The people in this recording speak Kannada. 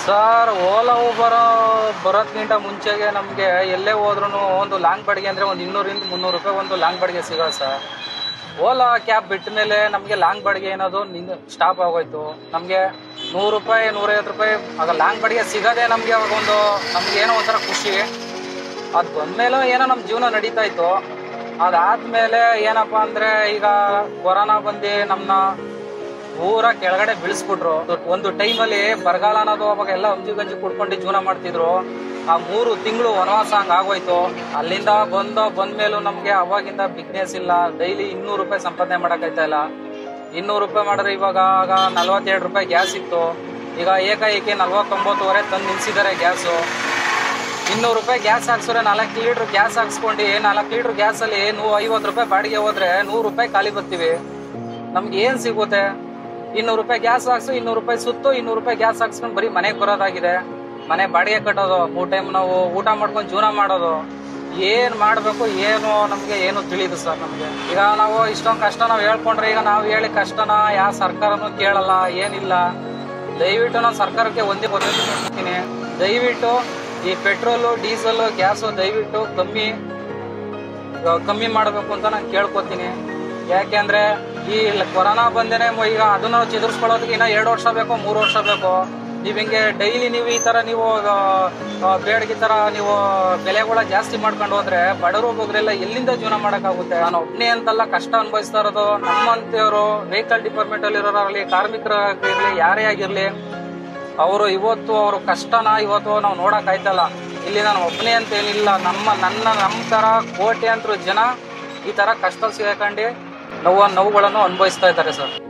ಸರ್ ಓಲಾ ಊಬರ್ ಬರೋದ್ಕಿಂತ ಮುಂಚೆಗೆ ನಮಗೆ ಎಲ್ಲೇ ಹೋದ್ರೂ ಒಂದು ಲಾಂಗ್ ಬಾಡಿಗೆ ಅಂದರೆ ಒಂದು ಇನ್ನೂರಿಂದ ಮುನ್ನೂರು ರೂಪಾಯಿ ಒಂದು ಲಾಂಗ್ ಬಾಡಿಗೆ ಸಿಗೋದು ಸರ್ ಓಲಾ ಕ್ಯಾಬ್ ಬಿಟ್ಟ ಮೇಲೆ ನಮಗೆ ಲಾಂಗ್ ಬಾಡಿಗೆ ಏನದು ನಿಂದು ಸ್ಟಾಪ್ ಆಗೋಯ್ತು ನಮಗೆ ನೂರು ರೂಪಾಯಿ ನೂರೈವತ್ತು ರೂಪಾಯಿ ಆಗ ಲಾಂಗ್ ಬಾಡಿಗೆ ಸಿಗೋದೇ ನಮಗೆ ಅವಾಗ ಒಂದು ನಮ್ಗೆ ಏನೋ ಒಂಥರ ಖುಷಿ ಅದು ಬಂದ್ಮೇಲೂ ಏನೋ ನಮ್ಮ ಜೀವನ ನಡೀತಾ ಇತ್ತು ಅದಾದ್ಮೇಲೆ ಏನಪ್ಪ ಅಂದ್ರೆ ಈಗ ಕೊರೋನಾ ಬಂದು ನಮ್ಮನ್ನ ಊರ ಕೆಳಗಡೆ ಬೀಳಿಸ್ಬಿಟ್ರು ಒಂದು ಟೈಮಲ್ಲಿ ಬರಗಾಲ ಅನ್ನೋದು ಅವಾಗ ಎಲ್ಲ ಅಂಜು ಗಂಜಿ ಕುಡ್ಕೊಂಡು ಜೀವನ ಮಾಡ್ತಿದ್ರು ಆ ಮೂರು ತಿಂಗಳು ವನವಾಸ ಹಂಗ ಆಗೋಯ್ತು ಅಲ್ಲಿಂದ ಬಂದು ಬಂದ್ಮೇಲೂ ನಮ್ಗೆ ಅವಾಗಿಂದ ಬಿಸ್ನೆಸ್ ಇಲ್ಲ ಡೈಲಿ ಇನ್ನೂರು ರೂಪಾಯಿ ಸಂಪಾದನೆ ಮಾಡಕ್ಕಾಯ್ತಾ ಇಲ್ಲ ಇನ್ನೂರು ರೂಪಾಯಿ ಮಾಡಿದ್ರೆ ಇವಾಗ ಆಗ ನಲ್ವತ್ತೆರಡು ರೂಪಾಯಿ ಗ್ಯಾಸ್ ಇತ್ತು ಈಗ ಏಕಾಏಕಿ ನಲ್ವತ್ತೊಂಬತ್ತುವರೆ ತಂದು ನಿಲ್ಸಿದ್ದಾರೆ ಗ್ಯಾಸು ಇನ್ನೂರು ರೂಪಾಯಿ ಗ್ಯಾಸ್ ಹಾಕ್ಸಿದ್ರೆ ನಾಲ್ಕು ಲೀಟ್ರ್ ಗ್ಯಾಸ್ ಹಾಕ್ಸ್ಕೊಂಡು ನಾಲ್ಕು ಲೀಟ್ರ್ ಗ್ಯಾಸಲ್ಲಿ ನೂ ಐವತ್ತು ರೂಪಾಯಿ ಬಾಡಿಗೆ ಹೋದ್ರೆ ನೂರು ರೂಪಾಯಿ ಖಾಲಿ ಬರ್ತೀವಿ ನಮ್ಗೆ ಏನ್ ಸಿಗುತ್ತೆ ಇನ್ನೂರು ರೂಪಾಯಿ ಗ್ಯಾಸ್ ಹಾಕ್ಸು ಇನ್ನೂರು ರೂಪಾಯಿ ಸುತ್ತು ಇನ್ನೂರು ರೂಪಾಯಿ ಗ್ಯಾಸ್ ಹಾಕ್ಸ್ಕೊಂಡು ಬರೀ ಮನೆಗೆ ಬರೋದಾಗಿದೆ ಮನೆ ಬಾಡಿಗೆ ಕಟ್ಟೋದು ಮೂರ್ ಟೈಮ್ ನಾವು ಊಟ ಮಾಡ್ಕೊಂಡು ಜೀವನ ಮಾಡೋದು ಏನ್ ಮಾಡ್ಬೇಕು ಏನು ನಮ್ಗೆ ಏನು ತಿಳಿದು ಸರ್ ನಮ್ಗೆ ಈಗ ನಾವು ಇಷ್ಟೊಂದು ಕಷ್ಟ ನಾವು ಹೇಳ್ಕೊಂಡ್ರೆ ಈಗ ನಾವು ಹೇಳಿ ಕಷ್ಟನ ಯಾವ ಸರ್ಕಾರನೂ ಕೇಳಲ್ಲ ಏನಿಲ್ಲ ದಯವಿಟ್ಟು ನಾನು ಸರ್ಕಾರಕ್ಕೆ ಒಂದೇ ಕೊಡ್ತೀನಿ ದಯವಿಟ್ಟು ಈ ಪೆಟ್ರೋಲು ಡೀಸೆಲ್ ಗ್ಯಾಸು ದಯವಿಟ್ಟು ಕಮ್ಮಿ ಕಮ್ಮಿ ಮಾಡಬೇಕು ಅಂತ ನಾನು ಕೇಳ್ಕೊತೀನಿ ಯಾಕೆಂದ್ರೆ ಈ ಲ- ಕೊರೋನಾ ಬಂದೇನೆ ಮ- ಈಗ ಅದನ್ನ ಚಿದರ್ಸ್ಕೊಳ್ಳೋದಕ್ಕೆ ಇನ್ನ ಎರಡು ವರ್ಷ ಬೇಕು ಮೂರು ವರ್ಷ ಬೇಕು ನೀವ್ ಹಿಂಗೆ ಡೈಲಿ ನೀವು ಈ ತರ ನೀವು ಬೇಡಿಗೆ ತರ ನೀವು ಬೆಲೆಗಳ ಜಾಸ್ತಿ ಮಾಡ್ಕೊಂಡು ಹೋದ್ರೆ ಬಡವರು ಒಬ್ಬೊಬ್ರೆಲ್ಲ ಎಲ್ಲಿಂದ ಜೀವನ ಮಾಡಕ್ಕಾಗುತ್ತೆ ನಾನು ಒಬ್ನೇ ಅಂತಲ್ಲ ಕಷ್ಟ ಅನುಭವಿಸ್ತಾ ಇರೋದು ನಮ್ಮಂತೆಯವರು ವೆಹಿಕಲ್ ಡಿಪಾರ್ಟ್ಮೆಂಟ್ ಅಲ್ಲಿ ಇರೋರಾಗ್ಲಿ ಕಾರ್ಮಿಕರಾಗಿರ್ಲಿ ಯಾರೇ ಆಗಿರ್ಲಿ ಅವರು ಇವತ್ತು ಅವ್ರ ಕಷ್ಟನ ಇವತ್ತು ನಾವು ನೋಡಕ್ ಆಯ್ತಲ್ಲ ಇಲ್ಲಿ ನಾನು ಒಬ್ಬನೇ ಅಂತ ಏನಿಲ್ಲ ನಮ್ಮ ನನ್ನ ನಮ್ಮ ತರ ಕೋಟ್ಯಾಂತರ ಜನ ಈ ತರ ಕಷ್ಟ ಸಿಗಕೊಂಡು ನೋವು ನೋವುಗಳನ್ನು ಅನುಭವಿಸ್ತಾ ಇದ್ದಾರೆ ಸರ್